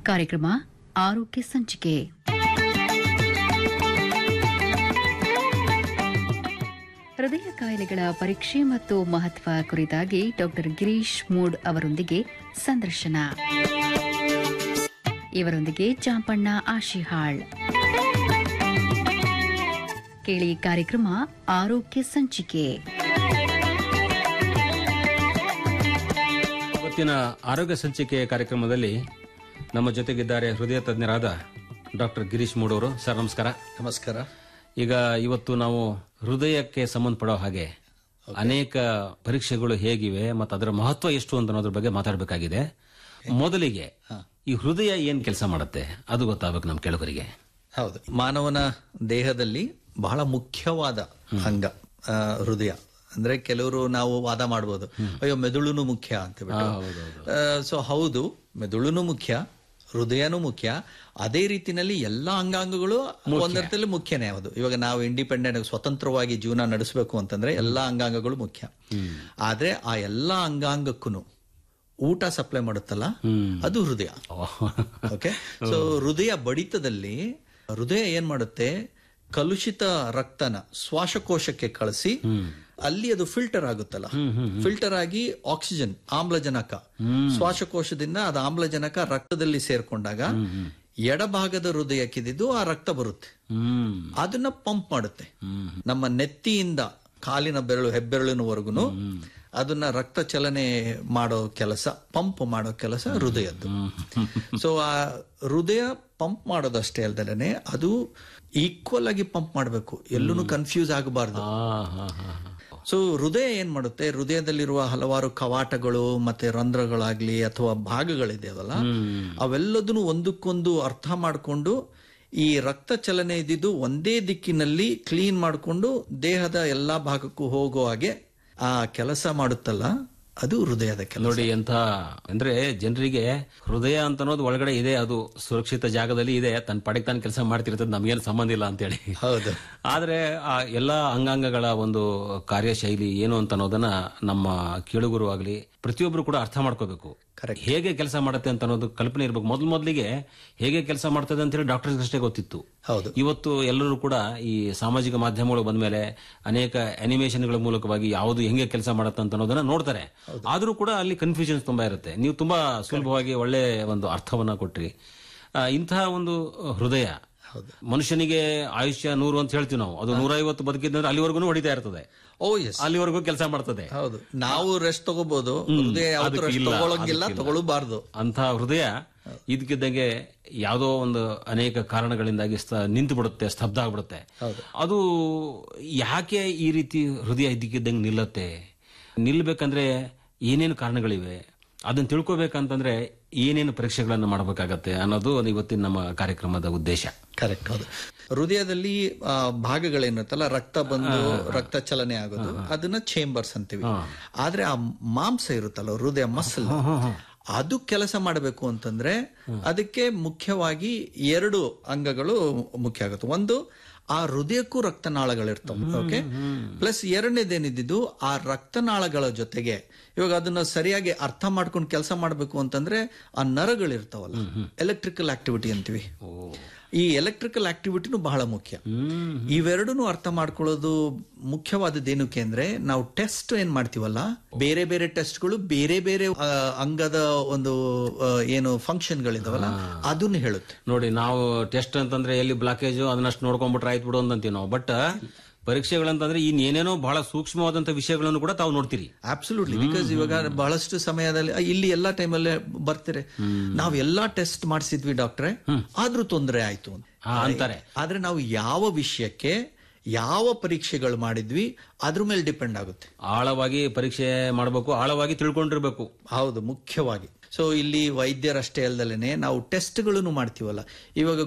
ಕಾರ್ಯಕ್ರಮ ಆರೋಗ್ಯ ಸಂಚಿಕೆ ಹೃದಯ ಕಾಯಿಲೆಗಳ ಪರೀಕ್ಷೆ ಮತ್ತು ಮಹತ್ವ ಕುರಿತಾಗಿ ಡಾಕ್ಟರ್ ಗಿರೀಶ್ ಮೂಡ್ ಅವರೊಂದಿಗೆ ಸಂದರ್ಶನ ಇವರೊಂದಿಗೆ ಚಾಂಪಣ್ಣ ಆಶಿಹಾಳ್ ಕೇಳಿ ಕಾರ್ಯಕ್ರಮ ಆರೋಗ್ಯ ಸಂಚಿಕೆ ಇವತ್ತಿನ ಆರೋಗ್ಯ ಸಂಚಿಕೆ ಕಾರ್ಯಕ್ರಮದಲ್ಲಿ ನಮ್ಮ ಜೊತೆಗಿದ್ದಾರೆ ಹೃದಯ ತಜ್ಞರಾದ ಡಾಕ್ಟರ್ ಗಿರೀಶ್ ಮೂಡವರು ಸರ್ ನಮಸ್ಕಾರ ನಮಸ್ಕಾರ ಈಗ ಇವತ್ತು ನಾವು ಹೃದಯಕ್ಕೆ ಸಂಬಂಧಪಡೋ ಹಾಗೆ ಅನೇಕ ಪರೀಕ್ಷೆಗಳು ಹೇಗಿವೆ ಮತ್ತು ಅದರ ಮಹತ್ವ ಎಷ್ಟು ಅಂತ ಅನ್ನೋದ್ರ ಬಗ್ಗೆ ಮಾತಾಡಬೇಕಾಗಿದೆ ಮೊದಲಿಗೆ ಈ ಹೃದಯ ಏನ್ ಕೆಲಸ ಮಾಡುತ್ತೆ ಅದು ಗೊತ್ತಾಗಬೇಕು ನಮ್ಮ ಕೆಳಗರಿಗೆ ಹೌದು ಮಾನವನ ದೇಹದಲ್ಲಿ ಬಹಳ ಮುಖ್ಯವಾದ ಅಂಗ ಆ, ಹೃದಯ ಅಂದ್ರೆ ಕೆಲವರು ನಾವು ವಾದ ಮಾಡ್ಬೋದು ಅಯ್ಯೋ ಮೆದುಳುನು ಮುಖ್ಯ ಅಂತ ಸೊ ಹೌದು ಮೆದುಳುನು ಮುಖ್ಯ ಹೃದಯನೂ ಮುಖ್ಯ ಅದೇ ರೀತಿನಲ್ಲಿ ಎಲ್ಲಾ ಅಂಗಾಂಗಗಳು ಒಂದರ್ಥದಲ್ಲಿ ಮುಖ್ಯನೇ ಹೌದು ಇವಾಗ ನಾವು ಇಂಡಿಪೆಂಡೆಂಟ್ ಸ್ವತಂತ್ರವಾಗಿ ಜೀವನ ನಡೆಸಬೇಕು ಅಂತಂದ್ರೆ ಎಲ್ಲಾ ಅಂಗಾಂಗಗಳು ಮುಖ್ಯ ಆದ್ರೆ ಆ ಎಲ್ಲಾ ಅಂಗಾಂಗಕ್ಕೂ ಊಟ ಸಪ್ಲೈ ಮಾಡುತ್ತಲ್ಲ ಅದು ಹೃದಯ ಓಕೆ ಸೊ ಹೃದಯ ಬಡಿತದಲ್ಲಿ ಹೃದಯ ಏನ್ ಮಾಡುತ್ತೆ ಕಲುಷಿತ ರಕ್ತನ ಶ್ವಾಸಕೋಶಕ್ಕೆ ಕಳಿಸಿ ಅಲ್ಲಿ ಅದು ಫಿಲ್ಟರ್ ಆಗುತ್ತಲ್ಲ ಫಿಲ್ಟರ್ ಆಗಿ ಆಕ್ಸಿಜನ್ ಆಮ್ಲಜನಕ ಶ್ವಾಸಕೋಶದಿಂದ ಅದು ಆಮ್ಲಜನಕ ರಕ್ತದಲ್ಲಿ ಸೇರ್ಕೊಂಡಾಗ ಎಡಭಾಗದ ಹೃದಯಕ್ಕಿದ್ದು ಆ ರಕ್ತ ಬರುತ್ತೆ ಹ್ಮ್ ಅದನ್ನ ಪಂಪ್ ಮಾಡುತ್ತೆ ನಮ್ಮ ನೆತ್ತಿಯಿಂದ ಕಾಲಿನ ಬೆರಳು ಹೆಬ್ಬೆರಳಿನವರೆಗೂ ಅದನ್ನ ರಕ್ತ ಚಲನೆ ಮಾಡೋ ಕೆಲಸ ಪಂಪ್ ಮಾಡೋ ಕೆಲಸ ಹೃದಯದ್ದು ಸೊ ಆ ಹೃದಯ ಪಂಪ್ ಮಾಡೋದಷ್ಟೇ ಅಲ್ದಲೇ ಅದು ಈಕ್ವಲ್ ಆಗಿ ಪಂಪ್ ಮಾಡಬೇಕು ಎಲ್ಲೂ ಕನ್ಫ್ಯೂಸ್ ಆಗಬಾರ್ದು ಆ, ಹಾ, ಹಾ, ಹಾ. ಸೊ ಹೃದಯ ಏನ್ ಮಾಡುತ್ತೆ ಹೃದಯದಲ್ಲಿರುವ ಹಲವಾರು ಕವಾಟಗಳು ಮತ್ತೆ ರಂಧ್ರಗಳಾಗ್ಲಿ ಅಥವಾ ಭಾಗಗಳಿದೆಯಲ್ಲ ಅವೆಲ್ಲದನ್ನು ಒಂದಕ್ಕೊಂದು ಅರ್ಥ ಮಾಡಿಕೊಂಡು ಈ ರಕ್ತ ಚಲನೆ ಇದ್ದಿದ್ದು ಒಂದೇ ದಿಕ್ಕಿನಲ್ಲಿ ಕ್ಲೀನ್ ಮಾಡಿಕೊಂಡು ದೇಹದ ಎಲ್ಲಾ ಭಾಗಕ್ಕೂ ಹೋಗೋ ಹಾಗೆ ಆ ಕೆಲಸ ಮಾಡುತ್ತಲ್ಲ ಅದು ಹೃದಯದ ಕೆಲಸ ನೋಡಿ ಎಂತ ಅಂದ್ರೆ ಜನರಿಗೆ ಹೃದಯ ಅಂತ ಅನ್ನೋದು ಒಳಗಡೆ ಇದೆ ಅದು ಸುರಕ್ಷಿತ ಜಾಗದಲ್ಲಿ ಇದೆ ತನ್ನ ಪಡೆಗೆ ತಾನು ಕೆಲಸ ಮಾಡ್ತಿರ್ತದೆ ನಮ್ಗೇನು ಸಂಬಂಧ ಇಲ್ಲ ಅಂತೇಳಿ ಹೌದು ಆದ್ರೆ ಆ ಎಲ್ಲಾ ಅಂಗಾಂಗಗಳ ಒಂದು ಕಾರ್ಯಶೈಲಿ ಏನು ಅಂತ ಅನ್ನೋದನ್ನ ನಮ್ಮ ಕೇಳುಗರು ಆಗ್ಲಿ ಪ್ರತಿಯೊಬ್ರು ಕೂಡ ಅರ್ಥ ಮಾಡ್ಕೋಬೇಕು ಹೇಗೆ ಕೆಲಸ ಮಾಡುತ್ತೆ ಅಂತ ಅನ್ನೋದು ಕಲ್ಪನೆ ಇರಬೇಕು ಮೊದಲು ಮೊದಲಿಗೆ ಹೇಗೆ ಕೆಲಸ ಮಾಡ್ತದೆ ಅಂತ ಹೇಳಿ ಡಾಕ್ಟರ್ಸ್ ಅಷ್ಟೇ ಗೊತ್ತಿತ್ತು ಹೌದು ಇವತ್ತು ಎಲ್ಲರೂ ಕೂಡ ಈ ಸಾಮಾಜಿಕ ಮಾಧ್ಯಮಗಳು ಬಂದ್ಮೇಲೆ ಅನೇಕ ಅನಿಮೇಷನ್ಗಳ ಮೂಲಕವಾಗಿ ಯಾವುದು ಹೆಂಗೆ ಕೆಲಸ ಮಾಡುತ್ತೆ ಅಂತ ಅನ್ನೋದನ್ನ ನೋಡ್ತಾರೆ ಆದ್ರೂ ಕೂಡ ಅಲ್ಲಿ ಕನ್ಫ್ಯೂಷನ್ಸ್ ತುಂಬಾ ಇರುತ್ತೆ ನೀವು ತುಂಬಾ ಸುಲಭವಾಗಿ ಒಳ್ಳೆ ಒಂದು ಅರ್ಥವನ್ನ ಕೊಟ್ರಿ ಆ, ಇಂತಹ ಒಂದು ಹೃದಯ ಮನುಷ್ಯನಿಗೆ ಆಯುಷ್ಯ ನೂರು ಅಂತ ಹೇಳ್ತೀವಿ ನಾವು ಅದು ನೂರೈವತ್ತು ಬದುಕಿದ್ರೆ ಅಲ್ಲಿವರೆಗೂ ಹೊಡಿತಾ ಇರ್ತದೆ ಓ ಎಸ್ ಅಲ್ಲಿವರೆಗೂ ಕೆಲಸ ಮಾಡ್ತದೆ ಹೌದು ನಾವು ರೆಸ್ಟ್ ತಗೋಬಹುದು ಹೃದಯ ಯಾವತ್ತೂ ಅದಕ್ಕೆ ರೆಸ್ಟ್ ಇಲ್ಲ, ತಗೊಳಂಗಿಲ್ಲ ಅದಕ್ಕಿಲ್ಲ. ತಗೊಳ್ಳಬಾರ್ದು ಅಂತ ಹೃದಯ ಇದಕ್ಕಿದ್ದಂಗೆ ಯಾವುದೋ ಒಂದು ಅನೇಕ ಕಾರಣಗಳಿಂದಾಗಿ ಸ್ಥ- ನಿಂತು ಬಿಡುತ್ತೆ ಸ್ತಬ್ಧ ಆಗ್ಬಿಡುತ್ತೆ ಅದು ಯಾಕೆ ಈ ರೀತಿ ಹೃದಯ ಇದ್ದಕ್ಕಿದ್ದಂಗೆ ನಿಲ್ಲತ್ತೆ ನಿಲ್ಬೇಕಂದ್ರೆ ಏನೇನು ಕಾರಣಗಳಿವೆ ಅದನ್ನ ತಿಳ್ಕೊಬೇಕಂತಂದ್ರೆ ಏನೇನು ಪರೀಕ್ಷೆಗಳನ್ನು ಮಾಡಬೇಕಾಗತ್ತೆ ಅನ್ನೋದು ಇವತ್ತಿನ ನಮ್ಮ ಕಾರ್ಯಕ್ರಮದ ಉದ್ದೇಶ ಕರೆಕ್ಟ್ ಹೌದು ಹೃದಯದಲ್ಲಿ ಆ, ಭಾಗಗಳೇನಿರುತ್ತಲ್ಲ ರಕ್ತ ಬಂದು ರಕ್ತ ಚಲನೆ ಆಗೋದು ಅದನ್ನ ಚೇಂಬರ್ಸ್ ಅಂತೀವಿ ಆದ್ರೆ ಆ ಮಾಂಸ ಇರುತ್ತಲ್ಲ ಹೃದಯ ಮಸಲ್ ಅದು ಕೆಲಸ ಮಾಡಬೇಕು ಅಂತಂದ್ರೆ ಅದಕ್ಕೆ ಮುಖ್ಯವಾಗಿ ಎರಡು ಅಂಗಗಳು ಮುಖ್ಯ ಆಗುತ್ತೆ ಒಂದು ಆ ಹೃದಯಕ್ಕೂ ರಕ್ತನಾಳಗಳಿರ್ತವೆ ಓಕೆ ಪ್ಲಸ್ ಎರಡನೇದೇನಿದ್ದು ಆ ರಕ್ತನಾಳಗಳ ಜೊತೆಗೆ ಇವಾಗ ಅದನ್ನ ಸರಿಯಾಗಿ ಅರ್ಥ ಮಾಡ್ಕೊಂಡು ಕೆಲಸ ಮಾಡಬೇಕು ಅಂತಂದ್ರೆ ಆ ನರಗಳಿರ್ತಾವಲ್ಲ ಎಲೆಕ್ಟ್ರಿಕಲ್ ಆಕ್ಟಿವಿಟಿ ಅಂತೀವಿ ಈ ಎಲೆಕ್ಟ್ರಿಕಲ್ ಆಕ್ಟಿವಿಟಿನೂ ಬಹಳ ಮುಖ್ಯ ಇವೆರಡನ್ನು ಅರ್ಥ ಮಾಡ್ಕೊಳ್ಳೋದು ಮುಖ್ಯವಾದದ್ದು ಏನಕ್ಕೆ ಅಂದ್ರೆ ನಾವು ಟೆಸ್ಟ್ ಏನ್ ಮಾಡ್ತೀವಲ್ಲ ಬೇರೆ ಬೇರೆ ಟೆಸ್ಟ್ಗಳು ಬೇರೆ ಬೇರೆ ಆ, ಅಂಗದ ಒಂದು ಆ, ಏನು ಫಂಕ್ಷನ್ಗಳಿದಾವಲ್ಲ ಅದನ್ನ ಹೇಳುತ್ತೆ ನೋಡಿ ನಾವು ಟೆಸ್ಟ್ ಅಂತಂದ್ರೆ ಎಲ್ಲಿ ಬ್ಲಾಕೇಜ್ ಅದನ್ನಷ್ಟು ನೋಡ್ಕೊಂಡ್ಬಿಟ್ರೆ ಆಯ್ತು ಬಿಡು ಅಂತೀವಿ ನಾವು ಬಟ್ ಪರೀಕ್ಷೆಗಳಂತಂದ್ರೆ ಇನ್ನೇನೇನೋ ಬಹಳ ಸೂಕ್ಷ್ಮವಾದಂತ ವಿಷಯಗಳನ್ನು ಕೂಡ ತಾವು ನೋಡ್ತೀರಿ ಅಬ್ಸಲ್ಯೂಟ್ಲಿ ಬಿಕಾಸ್ ಇವಾಗ ಬಹಳಷ್ಟು ಸಮಯದಲ್ಲಿ ಆ, ಇಲ್ಲಿ ಎಲ್ಲಾ ಟೈಮಲ್ಲೇ ಬರ್ತಾರೆ ನಾವ್ ಎಲ್ಲಾ ಟೆಸ್ಟ್ ಮಾಡಿಸಿದ್ವಿ ಡಾಕ್ಟ್ರೆ ಆದ್ರೂ ತೊಂದರೆ ಆಯ್ತು ಅಂತ ಹಾ, ಅಂತಾರೆ ಆದ್ರೆ ನಾವು ಯಾವ ವಿಷಯಕ್ಕೆ ಯಾವ ಪರೀಕ್ಷೆಗಳು ಮಾಡಿದ್ವಿ ಅದ್ರ ಮೇಲೆ ಡಿಪೆಂಡ್ ಆಗುತ್ತೆ ಆಳವಾಗಿ ಪರೀಕ್ಷೆ ಮಾಡಬೇಕು ಆಳವಾಗಿ ತಿಳ್ಕೊಂಡಿರ್ಬೇಕು ಹೌದು ಮುಖ್ಯವಾಗಿ ಸೊ ಇಲ್ಲಿ ವೈದ್ಯರಷ್ಟೇ ಅಲ್ದಲೇನೆ ನಾವು ಟೆಸ್ಟ್ಗಳನ್ನು ಮಾಡ್ತೀವಲ್ಲ ಇವಾಗ